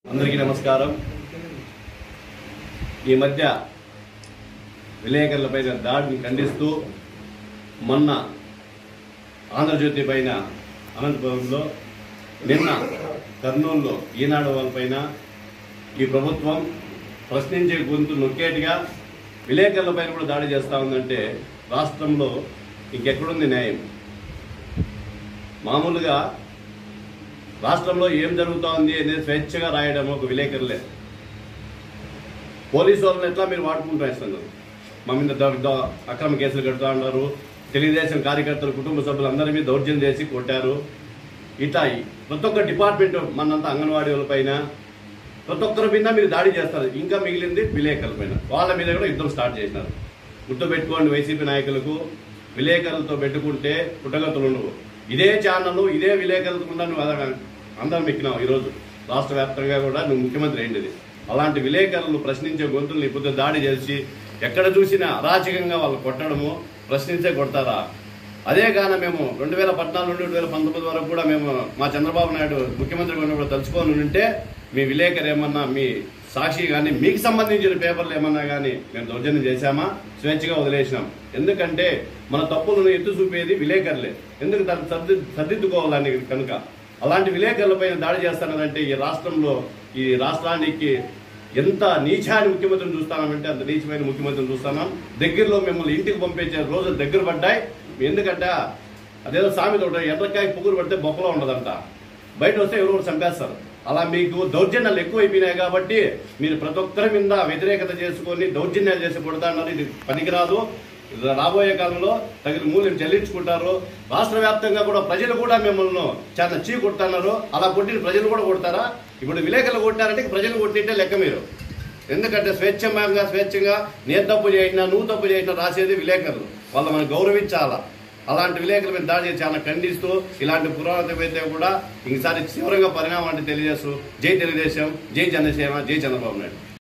అందరికీ నమస్కారం ఈ మధ్య విలేకరులపైన దాడిని ఖండిస్తూ మొన్న ఆంధ్రజ్యోతి పైన అనంతపురంలో నిన్న కర్నూలులో ఈనాడు వాళ్ళపైన ఈ ప్రభుత్వం ప్రశ్నించే గొంతు నొక్కేట్టుగా విలేకరులపైన కూడా దాడి చేస్తూ ఉందంటే రాష్ట్రంలో ఇంకెక్కడుంది న్యాయం మామూలుగా రాష్ట్రంలో ఏం జరుగుతోంది అనేది స్వేచ్ఛగా రాయడం ఒక విలేకరులే పోలీసు వాళ్ళని ఎట్లా మీరు వాడుకుంటూ ఇస్తున్నారు మా మీద ద- ద- అక్రమ కేసులు కడుతూ ఉన్నారు తెలుగుదేశం కార్యకర్తలు కుటుంబ సభ్యులు అందరి మీద దౌర్జన్యం చేసి కొట్టారు ఇట్లా ఈ ప్రతి ఒక్క డిపార్ట్మెంట్ మనంతా అంగన్వాడీ వాళ్ళ పైన ప్రతి ఒక్కరి మీద మీరు దాడి చేస్తారు ఇంకా మిగిలింది విలేకరుల పైన వాళ్ళ మీద కూడా యుద్ధం స్టార్ట్ చేసినారు గుర్తుపెట్టుకోండి వైసీపీ నాయకులకు విలేకరులతో పెట్టుకుంటే పుట్టగతులు ఉండవు ఇదే ఛానల్ ఇదే విలేకరులతో కూడా నువ్వు అదన- అందరం ఎక్కినావు ఈరోజు రాష్ట్ర వ్యాప్తంగా కూడా నువ్వు ముఖ్యమంత్రి అయింది అలాంటి విలేకరులు ప్రశ్నించే గొంతుల్ని ఇప్పుడు దాడి చేసి ఎక్కడ చూసినా అరాచకంగా వాళ్ళు కొట్టడము ప్రశ్నించే కొడతారా అదే కాన మేము రెండు వేల పద్నాలుగు నుండి రెండు వేల పంతొమ్మిది వరకు కూడా మేము మా చంద్రబాబు నాయుడు ముఖ్యమంత్రి ఉన్నప్పుడు తలుచుకొని ఉంటే మీ విలేకరు ఏమన్నా మీ సాక్షి కానీ మీకు సంబంధించిన పేపర్లు ఏమన్నా కానీ మేము దౌర్జన్యం చేశామా స్వేచ్ఛగా వదిలేసినాం ఎందుకంటే మన తప్పులను ఎత్తు చూపేది విలేకరులే ఎందుకు దాన్ని సర్ది సర్దిద్దుకోవాలని కనుక అలాంటి విలేకరులపైన దాడి చేస్తానంటే ఈ రాష్ట్రంలో ఈ రాష్ట్రానికి ఎంత నీచాన్ని ముఖ్యమంత్రిని చూస్తామంటే అంత నీచమైన ముఖ్యమంత్రిని చూస్తున్నాం దగ్గరలో మిమ్మల్ని ఇంటికి పంపించే రోజులు దగ్గర పడ్డాయి ఎందుకంటే అదేదో సామెత ఒకటి ఎర్రకాయ పువ్వులు పడితే బొక్కలో ఉండదంట బయట వస్తే ఎవరు ఒకరు చంపేస్తారు అలా మీకు దౌర్జన్యాలు ఎక్కువైపోయినాయి కాబట్టి మీరు ప్రతి ఒక్కరి మీద వ్యతిరేకత చేసుకొని దౌర్జన్యాలు చేసి కొడతాన్నారు ఇది పనికిరాదు ఇది రాబోయే కాలంలో తగిన మూల్యం చెల్లించుకుంటారు రాష్ట్ర వ్యాప్తంగా కూడా ప్రజలు కూడా మిమ్మల్ని చాలా చీ కొడుతున్నారు అలా కొట్టిన ప్రజలు కూడా కొడతారా ఇప్పుడు విలేకరులు కొట్టారంటే ప్రజలు కొట్టింటే లెక్క మీరు ఎందుకంటే స్వేచ్ఛంగా స్వేచ్ఛంగా నేను తప్పు చేసినా నువ్వు తప్పు చేసినా రాసేది విలేకరులు వాళ్ళు మనం గౌరవించాలా అలాంటి విలేకరుల మీద దాడి చేసి చాలా ఖండిస్తూ ఇలాంటి పురాణత అయితే కూడా ఇంకసారి తీవ్రంగా పరిణామం అంటే తెలియజేస్తూ జై తెలుగుదేశం జై జనసేన జై చంద్రబాబు నాయుడు